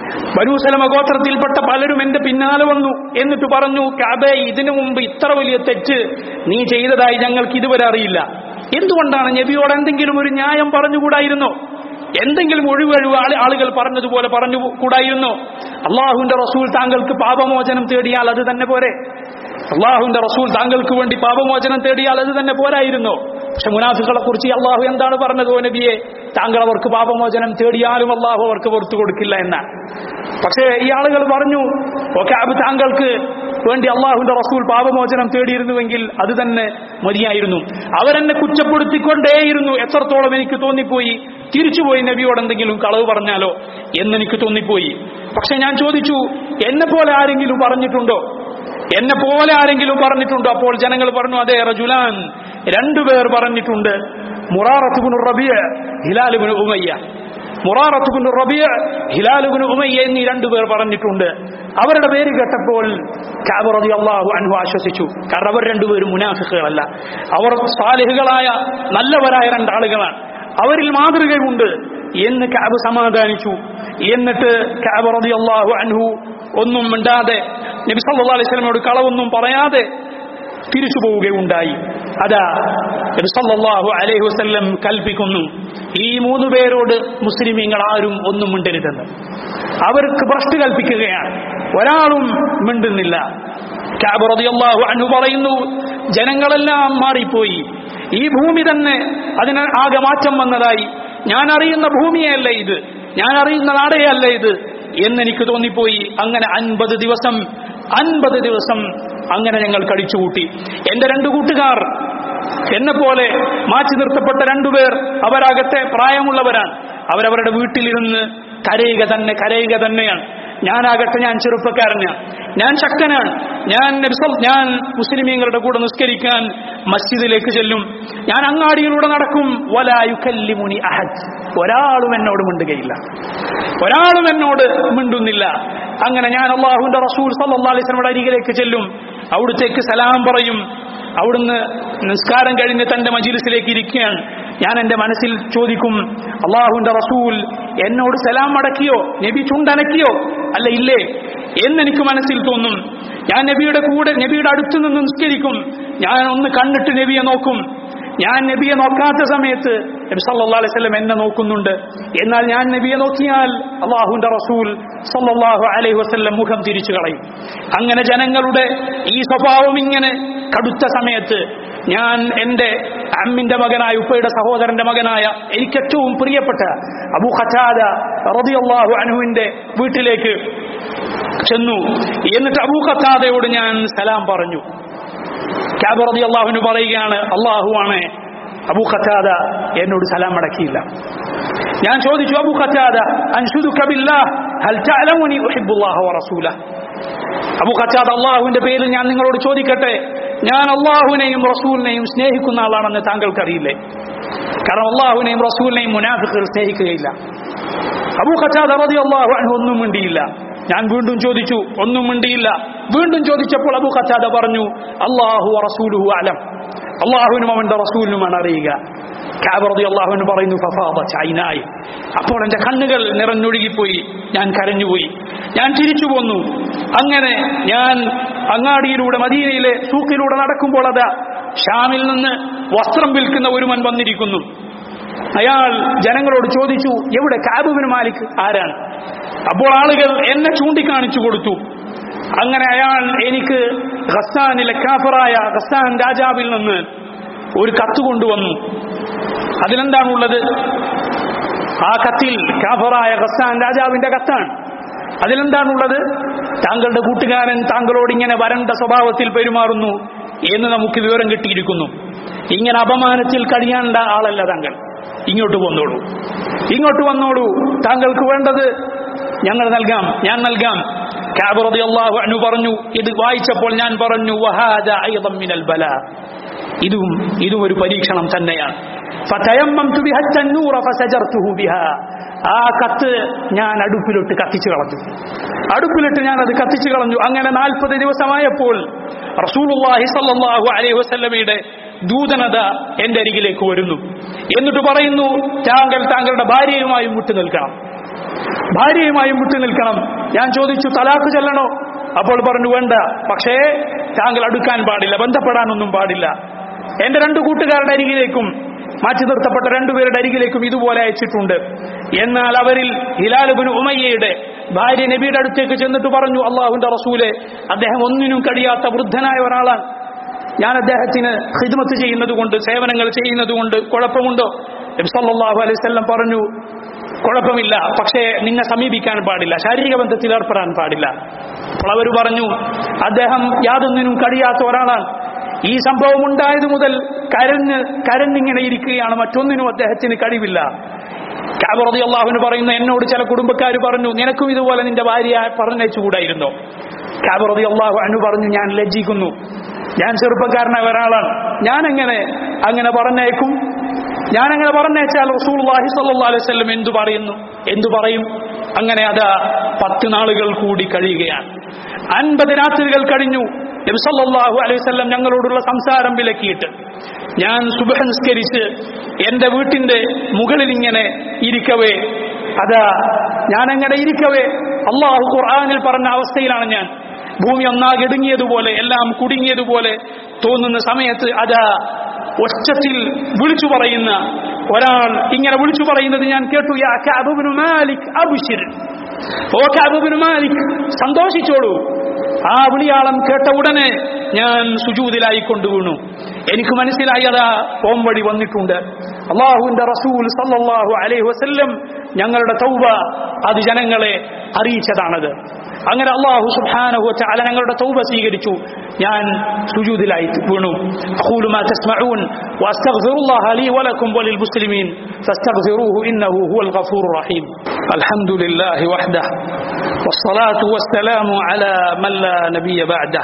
ബനൂസലമ ഗോത്രത്തിൽപ്പെട്ട പലരും എന്റെ പിന്നാലെ വന്നു എന്നിട്ട് പറഞ്ഞു കാബെ ഇതിനു മുമ്പ് ഇത്ര വലിയ തെറ്റ് നീ ചെയ്തതായി ഞങ്ങൾക്ക് ഇതുവരെ അറിയില്ല എന്തുകൊണ്ടാണ് നബിയോട് എന്തെങ്കിലും ഒരു ന്യായം പറഞ്ഞുകൂടായിരുന്നോ എന്തെങ്കിലും ഒഴിവഴിവ് ആളുകൾ പറഞ്ഞതുപോലെ പറഞ്ഞു കൂടായിരുന്നോ അള്ളാഹുവിന്റെ റസൂൽ താങ്കൾക്ക് പാപമോചനം തേടിയാൽ അത് തന്നെ പോരെ അള്ളാഹുവിന്റെ റസൂൽ താങ്കൾക്ക് വേണ്ടി പാപമോചനം തേടിയാൽ അത് തന്നെ പോരായിരുന്നോ പക്ഷെ മുനാഫികളെ കുറിച്ച് അള്ളാഹു എന്താണ് പറഞ്ഞത് ഓ നബിയെ താങ്കൾ അവർക്ക് പാപമോചനം തേടിയാലും അള്ളാഹു അവർക്ക് പുറത്തു കൊടുക്കില്ല എന്ന പക്ഷേ ഈ ആളുകൾ പറഞ്ഞു ഓക്കെ അത് താങ്കൾക്ക് വേണ്ടി അള്ളാഹുവിന്റെ റസൂൽ പാപമോചനം തേടിയിരുന്നുവെങ്കിൽ അത് തന്നെ മതിയായിരുന്നു അവരെന്നെ കുറ്റപ്പെടുത്തിക്കൊണ്ടേയിരുന്നു എത്രത്തോളം എനിക്ക് തോന്നിപ്പോയി തിരിച്ചുപോയി നബിയോട് എന്തെങ്കിലും കളവ് പറഞ്ഞാലോ എന്നെനിക്ക് തോന്നിപ്പോയി പക്ഷെ ഞാൻ ചോദിച്ചു എന്നെ പോലെ ആരെങ്കിലും പറഞ്ഞിട്ടുണ്ടോ എന്നെ പോലെ ആരെങ്കിലും പറഞ്ഞിട്ടുണ്ടോ അപ്പോൾ ജനങ്ങൾ പറഞ്ഞു അതെ റജുലാൻ രണ്ടുപേർ പറഞ്ഞിട്ടുണ്ട് മുറാറത്തുബിൻ റബിയ ഹിലാലുബിൻ ഉമയ്യ മുറാറത്തുബിൻ റബിയ ഹിലാലുബിൻ ഉമയ്യ എന്നീ രണ്ടുപേർ പറഞ്ഞിട്ടുണ്ട് അവരുടെ പേര് കേട്ടപ്പോൾ കാബറതി അള്ളാഹു അനു ആശ്വസിച്ചു കാരണം അവർ രണ്ടുപേരും മുനാഫിക്കുകളല്ല അവർ സാലിഹുകളായ നല്ലവരായ രണ്ടാളുകളാണ് അവരിൽ മാതൃകയുണ്ട് എന്ന് കാബ് സമാധാനിച്ചു എന്നിട്ട് കാബ് റതി അള്ളാഹു അൻഹു ഒന്നും മിണ്ടാതെ നബി സല്ലല്ലാഹു അലൈഹി വസല്ലമയോട് കളവൊന്നും പറയാതെ തിരിച്ചു പോവുകയുണ്ടായി അതാ നബി സല്ലല്ലാഹു അലൈഹി വസല്ലം കൽപ്പിക്കുന്നു ഈ മൂന്ന് പേരോട് മുസ്ലിമീങ്ങൾ ആരും ഒന്നും മിണ്ടരുതെന്ന് അവർക്ക് ഭ്രഷ്ട് കൽപ്പിക്കുകയാണ് ഒരാളും മിണ്ടുന്നില്ല കാബ് റളിയല്ലാഹു അൻഹു പറയുന്നു ജനങ്ങളെല്ലാം മാറിപ്പോയി ഈ ഭൂമി തന്നെ അതിന് ആകെ മാറ്റം വന്നതായി ഞാൻ അറിയുന്ന ഭൂമിയല്ല ഇത് ഞാൻ അറിയുന്ന നാടേയല്ല ഇത് എന്നെനിക്ക് തോന്നിപ്പോയി അങ്ങനെ അൻപത് ദിവസം അൻപത് ദിവസം അങ്ങനെ ഞങ്ങൾ കഴിച്ചുകൂട്ടി എന്റെ രണ്ടു കൂട്ടുകാർ എന്നെ പോലെ മാറ്റി നിർത്തപ്പെട്ട രണ്ടുപേർ അവരാകട്ടെ പ്രായമുള്ളവരാണ് അവരവരുടെ വീട്ടിലിരുന്ന് കരയുക തന്നെ കരയുക തന്നെയാണ് ഞാനാകട്ടെ ഞാൻ ചെറുപ്പക്കാരനാണ് ഞാൻ ശക്തനാണ് ഞാൻ നബിസൽ- ഞാൻ മുസ്ലിമീങ്ങളുടെ കൂടെ നിസ്കരിക്കാൻ മസ്ജിദിലേക്ക് ചെല്ലും ഞാൻ അങ്ങാടിയിലൂടെ നടക്കും വലായുക്കല്ലിമുനി അഹദ് ഒരാളും എന്നോട് മിണ്ടുകയില്ല ഒരാളും എന്നോട് മിണ്ടുന്നില്ല അങ്ങനെ ഞാൻ അള്ളാഹുവിന്റെ റസൂൽ സല്ലല്ലാഹു അലൈഹി വസല്ലമയുടെ അരികിലേക്ക് ചെല്ലും അവിടുത്തേക്ക് സലാം പറയും അവിടുന്ന് നിസ്കാരം കഴിഞ്ഞ് തന്റെ മജിലിസിലേക്ക് ഇരിക്കുകയാണ് ഞാൻ എന്റെ മനസ്സിൽ ചോദിക്കും അള്ളാഹുവിന്റെ റസൂൽ എന്നോട് സലാം അടക്കിയോ നബി ചുണ്ടനക്കിയോ അല്ല ഇല്ലേ എന്നെനിക്ക് മനസ്സിൽ തോന്നും ഞാൻ നബിയുടെ കൂടെ നബിയുടെ അടുത്ത് നിന്ന് നിസ്കരിക്കും ഞാൻ ഒന്ന് കണ്ടിട്ട് നബിയെ നോക്കും ഞാൻ നബിയെ നോക്കാത്ത സമയത്ത് നബി സല്ലല്ലാഹു അലൈഹി വസല്ലം എന്നെ നോക്കുന്നുണ്ട് എന്നാൽ ഞാൻ നബിയെ നോക്കിയാൽ അള്ളാഹുവിന്റെ റസൂൽ സല്ലല്ലാഹു അലൈഹി വസല്ലം മുഖം തിരിച്ചു കളയും അങ്ങനെ ജനങ്ങളുടെ ഈ സ്വഭാവം ഇങ്ങനെ കടുത്ത സമയത്ത് ഞാൻ എൻ്റെ അമ്മിന്റെ മകനായ ഉപ്പയുടെ സഹോദരന്റെ മകനായ എനിക്ക് ഏറ്റവും പ്രിയപ്പെട്ട അബു ഖറ്റാദ റളിയല്ലാഹു അൻഹുവിന്റെ വീട്ടിലേക്ക് ചെന്നു എന്നിട്ട് അബൂ ഖത്താദയോട് ഞാൻ സലാം പറഞ്ഞു കാബ് റതി അള്ളാഹുവിന് പറയുകയാണ് അള്ളാഹുവാണ് അബൂ ഖത്താദ എന്നോട് സലാം അടക്കിയില്ല ഞാൻ ചോദിച്ചു അബൂ ഖത്താദ അൻഷുദുക ബില്ലാഹ് ഹൽ തഅലമുനി ഉഹിബ്ബുല്ലാഹ വറസൂല അബൂ ഖത്താദ അള്ളാഹുവിന്റെ പേരിൽ ഞാൻ നിങ്ങളോട് ചോദിക്കട്ടെ ഞാൻ അള്ളാഹുവിനെയും റസൂലിനെയും സ്നേഹിക്കുന്ന ആളാണെന്ന് താങ്കൾക്കറിയില്ലേ കാരണം അള്ളാഹുവിനെയും റസൂലിനെയും മുനാഫിക്കുകൾ സ്നേഹിക്കുകയില്ല അബൂ ഖറ്റാദ റളിയല്ലാഹു അൻഹു ഒന്നും മിണ്ടിയില്ല ഞാൻ വീണ്ടും ചോദിച്ചു ഒന്നും മിണ്ടിയില്ല വീണ്ടും ചോദിച്ചപ്പോൾ അബൂ ഖറ്റാദ പറഞ്ഞു അല്ലാഹു റസൂലുഹു അലം അള്ളാഹുവിനും അവന്റെ റസൂലിനുമാണ് അറിയുക കാബ് റളിയല്ലാഹു അൻഹു പറയുന്നു ഫഫാദത് ഐനായി അപ്പോൾ എന്റെ കണ്ണുകൾ നിറഞ്ഞൊഴുകിപ്പോയി ഞാൻ കരഞ്ഞുപോയി ഞാൻ തിരിച്ചു പോന്നു അങ്ങനെ ഞാൻ അങ്ങാടിയിലൂടെ മദീനയിലെ സൂക്കിലൂടെ നടക്കുമ്പോൾ അതാ ഷാമിൽ നിന്ന് വസ്ത്രം വിൽക്കുന്ന ഒരുവൻ വന്നിരിക്കുന്നു അയാൾ ജനങ്ങളോട് ചോദിച്ചു എവിടെ കാബുബിന് മാലിക് ആരാണ് അപ്പോൾ ആളുകൾ എന്നെ ചൂണ്ടിക്കാണിച്ചു കൊടുത്തു അങ്ങനെ അയാൾ എനിക്ക് ഖസ്സാനിലെ കാഫറായ ഖസ്സാൻ രാജാവിൽ നിന്ന് ഒരു കത്ത് കൊണ്ടുവന്നു അതിലെന്താണുള്ളത് ആ കത്തിൽ കാഫറായ ഖസ്സാൻ രാജാവിന്റെ കത്താണ് അതിലെന്താണുള്ളത് താങ്കളുടെ കൂട്ടുകാരൻ താങ്കളോട് ഇങ്ങനെ വരണ്ട സ്വഭാവത്തിൽ പെരുമാറുന്നു എന്ന് നമുക്ക് വിവരം കിട്ടിയിരിക്കുന്നു ഇങ്ങനെ അപമാനത്തിൽ കഴിയേണ്ട ആളല്ല താങ്കൾ ഇങ്ങോട്ട് വന്നോളൂ ഇങ്ങോട്ട് വന്നോളൂ താങ്കൾക്ക് വേണ്ടത് ഞങ്ങൾ നൽകാം ഞാൻ നൽകാം കാബ് റളിയല്ലാഹു അൻഹു പറഞ്ഞു ഇത് വായിച്ചപ്പോൾ ഞാൻ പറഞ്ഞു വഹാദ അയ്ദം മിനൽ ബലാ ഇതും ഇതും ഒരു പരീക്ഷണം തന്നെയാണ് ഫതയമ്മംതു ബിഹ തന്നൂറ ഫസജർതുഹു ബിഹാ ആ കത്ത് ഞാൻ അടുപ്പിലിട്ട് കത്തിച്ചു കളഞ്ഞു അടുപ്പിലിട്ട് ഞാൻ അത് കത്തിച്ചു കളഞ്ഞു അങ്ങനെ നാൽപ്പത് ദിവസമായപ്പോൾ റസൂലുള്ളാഹി സ്വല്ലല്ലാഹു അലൈഹി വസല്ലമയുടെ ദൂതനത എന്റെ അരികിലേക്ക് വരുന്നു എന്നിട്ട് പറയുന്നു താങ്കൾ താങ്കളുടെ ഭാര്യയുമായും വിട്ടു നിൽക്കണം ഭാര്യയുമായും വിട്ടു നിൽക്കണം ഞാൻ ചോദിച്ചു തലാഖ് ചെല്ലണോ അപ്പോൾ പറഞ്ഞു വേണ്ട പക്ഷേ താങ്കൾ അടുക്കാൻ പാടില്ല ബന്ധപ്പെടാനൊന്നും പാടില്ല എന്റെ രണ്ട് കൂട്ടുകാരുടെ അരികിലേക്കും മാറ്റി നിർത്തപ്പെട്ട രണ്ടുപേരുടെ അരികിലേക്കും ഇതുപോലെ അയച്ചിട്ടുണ്ട് എന്നാൽ അവരിൽ ഹിലാലുബിന് ഉമയ്യയുടെ ഭാര്യ നബിയുടെ അടുത്തേക്ക് ചെന്നിട്ട് പറഞ്ഞു അള്ളാഹുന്റെ റസൂലെ അദ്ദേഹം ഒന്നിനും കഴിയാത്ത വൃദ്ധനായ ഒരാളാണ് ഞാൻ അദ്ദേഹത്തിന് ഹിദ്മത്ത് ചെയ്യുന്നത് കൊണ്ട് സേവനങ്ങൾ ചെയ്യുന്നത് കൊണ്ട് കുഴപ്പമുണ്ടോ നബി സല്ലല്ലാഹു അലൈഹി വസല്ലം പറഞ്ഞു കുഴപ്പമില്ല പക്ഷേ നിന്നെ സമീപിക്കാൻ പാടില്ല ശാരീരിക ബന്ധത്തിൽ ഏർപ്പെടാൻ പാടില്ല അപ്പോൾ അവർ പറഞ്ഞു അദ്ദേഹം യാതൊന്നിനും കഴിയാത്ത ഒരാളാണ് ഈ സംഭവം ഉണ്ടായത് മുതൽ കരഞ്ഞ് കരഞ്ഞിങ്ങനെ ഇരിക്കുകയാണ് മറ്റൊന്നിനും അദ്ദേഹത്തിന് കഴിവില്ല കാബറതി അള്ളാഹുവിന് പറയുന്നു എന്നോട് ചില കുടുംബക്കാർ പറഞ്ഞു നിനക്കും ഇതുപോലെ നിന്റെ ഭാര്യ പറഞ്ഞയച്ചുകൂടായിരുന്നോ കാബറതി അള്ളാഹു അനു പറഞ്ഞു ഞാൻ ലജ്ജിക്കുന്നു ഞാൻ ചെറുപ്പക്കാരനായ ഒരാളാണ് ഞാൻ എങ്ങനെ അങ്ങനെ പറഞ്ഞേക്കും ഞാൻ അങ്ങനെ പറഞ്ഞേച്ചാൽ റസൂലുള്ളാഹി സ്വല്ലല്ലാഹു അലൈഹി വസല്ലം എന്തു പറയുന്നു എന്തു പറയും അങ്ങനെ അതാ പത്ത് നാളുകൾ കൂടി കഴിയുകയാണ് അൻപത് രാത്രികൾ കഴിഞ്ഞു നബി സല്ലല്ലാഹു അലൈഹി വസല്ലം ഞങ്ങളോടുള്ള സംസാരം വിലക്കിയിട്ട് ഞാൻ സുബഹ നിസ്കരിച്ച് എന്റെ വീട്ടിന്റെ മുകളിൽ ഇങ്ങനെ ഇരിക്കവേ അതാ ഞാൻ അങ്ങനെ ഇരിക്കവേ അള്ളാഹു ഖുർആനിൽ പറഞ്ഞ അവസ്ഥയിലാണ് ഞാൻ ഭൂമി ഒന്നാകെ ഇടുങ്ങിയതുപോലെ എല്ലാം കുടുങ്ങിയതുപോലെ തോന്നുന്ന സമയത്ത് അതാ ഒച്ചത്തിൽ വിളിച്ചു പറയുന്ന ഒരാൾ ഇങ്ങനെ വിളിച്ചു പറയുന്നത് ഞാൻ കേട്ടു യാ കഅബുബ്നു മാലിക് അബ്ശിർ ഓ കഅബുബ്നു മാലിക് സന്തോഷിച്ചോളൂ ആ വിളിയാളം കേട്ട ഉടനെ ഞാൻ സുജൂദിലായി കൊണ്ടു വീണു എനിക്ക് മനസ്സിലായി അതാ പോംവഴി വന്നിട്ടുണ്ട് അള്ളാഹുവിന്റെ റസൂൽ സല്ലല്ലാഹു അലൈഹി വസല്ലം ഞങ്ങളുടെ തൗബ അത് ജനങ്ങളെ അറിയിച്ചതാണത് അങ്ങനെ അള്ളാഹു സുബ്ഹാനഹു വതആല ഞങ്ങളുടെ തൗബ സ്വീകരിച്ചു ഞാൻ സുജൂദിലായി വീണു അഖൂലു മാ തസ്മഊൻ വഅസ്തഗ്ഫിറുല്ലാഹ ലീ വലക്കും വലിൽ മുസ്ലിമീൻ ഫاستغفروه انه هو الغفور الرحيم الحمد لله وحده والصلاه والسلام على من لا نبي بعده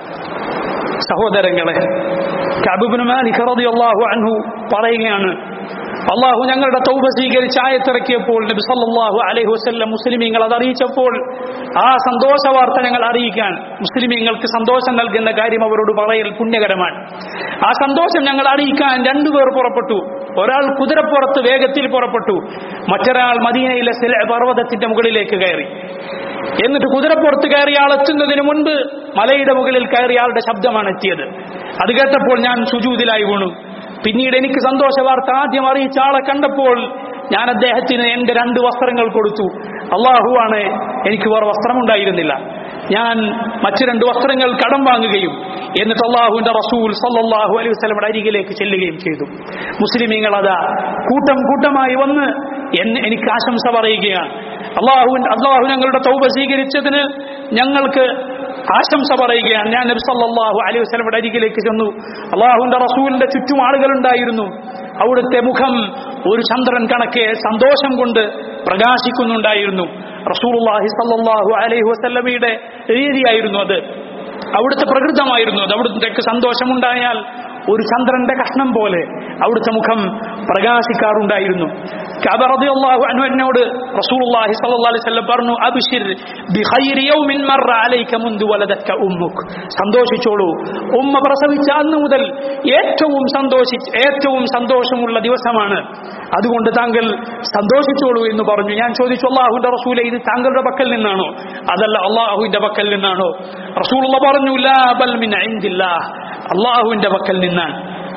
സഹോദരങ്ങളെ കഅബ് മാലിക് റളിയല്ലാഹു അൻഹു പറയുകയാണ് അള്ളാഹു ഞങ്ങളുടെ തൗബ സ്വീകരിച്ച് ആയത്തിറക്കിയപ്പോൾ നബി സല്ലല്ലാഹു അലൈഹി വസല്ലം മുസ്ലിമീങ്ങൾ അത് അറിയിച്ചപ്പോൾ ആ സന്തോഷ വാർത്ത ഞങ്ങൾ അറിയിക്കാൻ മുസ്ലിമീങ്ങൾക്ക് സന്തോഷം നൽകുന്ന കാര്യം അവരോട് പറയൽ പുണ്യകരമാണ് ആ സന്തോഷം ഞങ്ങൾ അറിയിക്കാൻ രണ്ടുപേർ പുറപ്പെട്ടു ഒരാൾ കുതിരപ്പുറത്ത് വേഗത്തിൽ പുറപ്പെട്ടു മറ്റൊരാൾ മദീനയിലെ സില പർവ്വതത്തിന്റെ മുകളിലേക്ക് കയറി എന്നിട്ട് കുതിരപ്പുറത്ത് കയറിയ ആൾ എത്തുന്നതിന് മുൻപ് മലയുടെ മുകളിൽ കയറിയ ആളുടെ ശബ്ദമാണ് എത്തിയത് അത് കേട്ടപ്പോൾ ഞാൻ സുജൂതിലായി വീണു പിന്നീട് എനിക്ക് സന്തോഷ വാർത്ത ആദ്യം അറിയിച്ച ആളെ കണ്ടപ്പോൾ ഞാൻ അദ്ദേഹത്തിന് എന്റെ രണ്ട് വസ്ത്രങ്ങൾ കൊടുത്തു അള്ളാഹുവാണ് എനിക്ക് വേറെ വസ്ത്രമുണ്ടായിരുന്നില്ല ഞാൻ മറ്റു രണ്ട് വസ്ത്രങ്ങൾ കടം വാങ്ങുകയും എന്നിട്ട് അള്ളാഹുവിന്റെ റസൂൽ സല്ലല്ലാഹു അലൈഹി വസല്ലമയുടെ അരികിലേക്ക് ചെല്ലുകയും ചെയ്തു മുസ്ലിമീങ്ങൾ അതാ കൂട്ടം കൂട്ടമായി വന്ന് എന്നെ എനിക്ക് ആശംസ പറയുകയാണ് അള്ളാഹു അള്ളാഹു ഞങ്ങളുടെ തൗബ സ്വീകരിച്ചതിന് ഞങ്ങൾക്ക് ആശംസ പറയുകയാണ് ഞാൻ നബി സല്ലല്ലാഹു അലൈഹി വസല്ലമയുടെ അരികിലേക്ക് ചെന്നു അള്ളാഹുവിന്റെ റസൂലിന്റെ ചുറ്റും ആളുകളുണ്ടായിരുന്നു അവിടുത്തെ മുഖം ഒരു ചന്ദ്രൻ കണക്കെ സന്തോഷം കൊണ്ട് പ്രകാശിക്കുന്നുണ്ടായിരുന്നു റസൂലുള്ളാഹി സല്ലല്ലാഹു അലൈഹി വസല്ലമയുടെ രീതിയായിരുന്നു അത് അവിടുത്തെ പ്രകൃതമായിരുന്നു അത് അവിടുത്തെ സന്തോഷമുണ്ടായാൽ ഒരു ചന്ദ്രന്റെ കഷ്ണം പോലെ അവിടുത്തെ മുഖം പ്രകാശിക്കാറുണ്ടായിരുന്നു കഅബ റളിയല്ലാഹു അൻഹു എന്നോട് റസൂലുള്ളാഹി സ്വല്ലല്ലാഹു അലൈഹി വസല്ലം പറഞ്ഞു അബ്ശിർ ബിഖൈരി യൗമിൻ മർറ അലൈക മുൻദു വലദത്ക ഉമ്മുക് സന്തോഷിച്ചോളൂ ഉമ്മ പ്രസവിച്ച അന്ന് മുതൽ ഏറ്റവും സന്തോഷിച്ച് ഏറ്റവും സന്തോഷമുള്ള ദിവസമാണ് അതുകൊണ്ട് താങ്കൾ സന്തോഷിച്ചോളൂ എന്ന് പറഞ്ഞു ഞാൻ ചോദിച്ചു അള്ളാഹുവിന്റെ റസൂലെ ഇത് താങ്കളുടെ പക്കൽ നിന്നാണോ അതല്ല അള്ളാഹുവിന്റെ പക്കൽ നിന്നാണോ റസൂലുള്ള പറഞ്ഞു ലാ ബൽ മിൻ ഇൻദില്ലാഹ് അള്ളാഹുവിന്റെ പക്കൽ നിന്നാണ്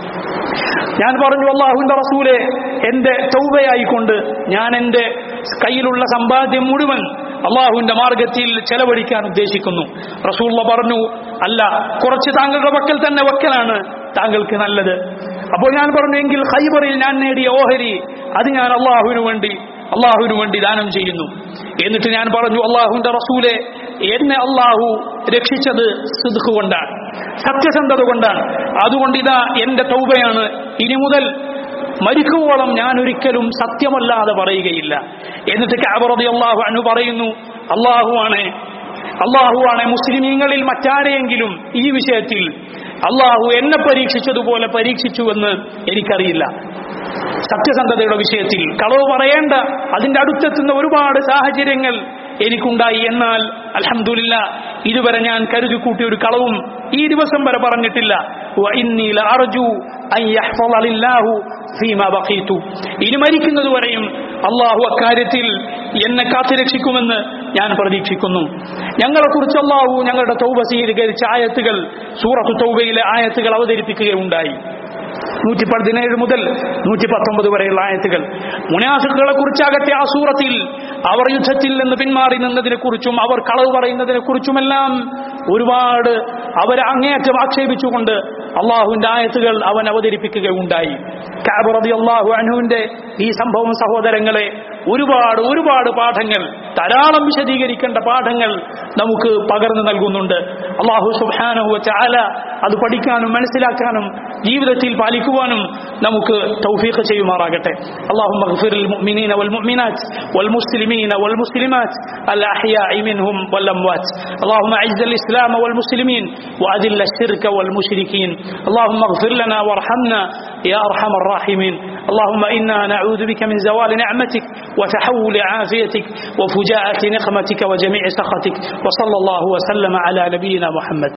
ഞാൻ പറഞ്ഞു അള്ളാഹുവിന്റെ റസൂലെ എന്റെ തൗബയായിക്കൊണ്ട് ഞാൻ എന്റെ കയ്യിലുള്ള സമ്പാദ്യം മുഴുവൻ അള്ളാഹുവിന്റെ മാർഗത്തിൽ ചെലവഴിക്കാൻ ഉദ്ദേശിക്കുന്നു റസൂള്ള പറഞ്ഞു അല്ല കുറച്ച് താങ്കളുടെ പക്കൽ തന്നെ വക്കലാണ് താങ്കൾക്ക് നല്ലത് അപ്പോൾ ഞാൻ പറഞ്ഞു എങ്കിൽ ഹൈബറിൽ ഞാൻ നേടിയ ഓഹരി അത് ഞാൻ അള്ളാഹുവിന് വേണ്ടി അള്ളാഹുവിന് വേണ്ടി ദാനം ചെയ്യുന്നു എന്നിട്ട് ഞാൻ പറഞ്ഞു അള്ളാഹുവിന്റെ റസൂലെ എന്നെ അള്ളാഹു രക്ഷിച്ചത് സിദ്ഖ് കൊണ്ടാണ് സത്യസന്ധത കൊണ്ടാണ് അതുകൊണ്ട് ഇതാ എന്റെ തൗബയാണ് ഇനി മുതൽ മരിക്കുവോളം ഞാൻ ഒരിക്കലും സത്യമല്ലാതെ പറയുകയില്ല എന്നിട്ട് കാബറതി അള്ളാഹു അനു പറയുന്നു അള്ളാഹുവാണ് അള്ളാഹുവാണ് മുസ്ലിമീങ്ങളിൽ മറ്റാരെയെങ്കിലും ഈ വിഷയത്തിൽ അള്ളാഹു എന്നെ പരീക്ഷിച്ചതുപോലെ പരീക്ഷിച്ചുവെന്ന് എനിക്കറിയില്ല സത്യസന്ധതയുടെ വിഷയത്തിൽ കളവ് പറയേണ്ട അതിന്റെ അടുത്തെത്തുന്ന ഒരുപാട് സാഹചര്യങ്ങൾ എനിക്കുണ്ടായി എന്നാൽ അലഹമില്ല ഇതുവരെ ഞാൻ കരുതി കൂട്ടിയ ഒരു കളവും ഈ ദിവസം വരെ പറഞ്ഞിട്ടില്ല وإني لأرجو أن يحفظني الله فيما بقيت ഇനി മരിക്കുന്നതുവരെയും അള്ളാഹു അക്കാര്യത്തിൽ എന്നെ കാത്തുരക്ഷിക്കുമെന്ന് ഞാൻ പ്രതീക്ഷിക്കുന്നു ഞങ്ങളെക്കുറിച്ച് അള്ളാഹു ഞങ്ങളുടെ തൗബ സ്വീകരിച്ച ആയത്തുകൾ സൂറത്ത് തൗബയിലെ ആയത്തുകൾ അവതരിപ്പിക്കുകയുണ്ടായി നൂറ്റി പതിനേഴ് മുതൽ നൂറ്റി പത്തൊമ്പത് വരെയുള്ള ആയത്തുകൾ മുനാഫിക്കുകളെ കുറിച്ചാകട്ടെ ആ സൂറത്തിൽ അവർ യുദ്ധത്തിൽ നിന്ന് പിന്മാറി നിന്നതിനെ കുറിച്ചും അവർ കളവ് പറയുന്നതിനെ കുറിച്ചുമെല്ലാം ഒരുപാട് അവരെ അങ്ങേയറ്റം ആക്ഷേപിച്ചുകൊണ്ട് അള്ളാഹുവിന്റെ ആയത്തുകൾ അവൻ അവതരിപ്പിക്കുകയുണ്ടായി കാബറതി അള്ളാഹു അനുവിന്റെ ഈ സംഭവം സഹോദരങ്ങളെ ഒരുപാട് ഒരുപാട് പാഠങ്ങൾ ധാരാളം വിശദീകരിക്കേണ്ട പാഠങ്ങൾ നമുക്ക് പകർന്നു നൽകുന്നുണ്ട് അള്ളാഹു സുബാനഹു ചാല അത് പഠിക്കാനും മനസ്സിലാക്കാനും ജീവിതത്തിൽ പാലിക്കുവാനും നമുക്ക് തൗഫീഖ് ചെയ്യുമാറാകട്ടെ അള്ളാഹു മഗ്ഫിർ المؤمنين والمؤمنات والمسلمين والمسلمات الأحياء منهم والأموات اللهم أعز الإسلام والمسلمين وأذل الشرك والمشركين اللهم اغفر لنا وارحمنا يا أرحم الراحمين اللهم إنا نعوذ بك من زوال نعمتك وتحول عافيتك وفجاءة نقمتك وجميع سخطك وصلى الله وسلم على نبينا محمد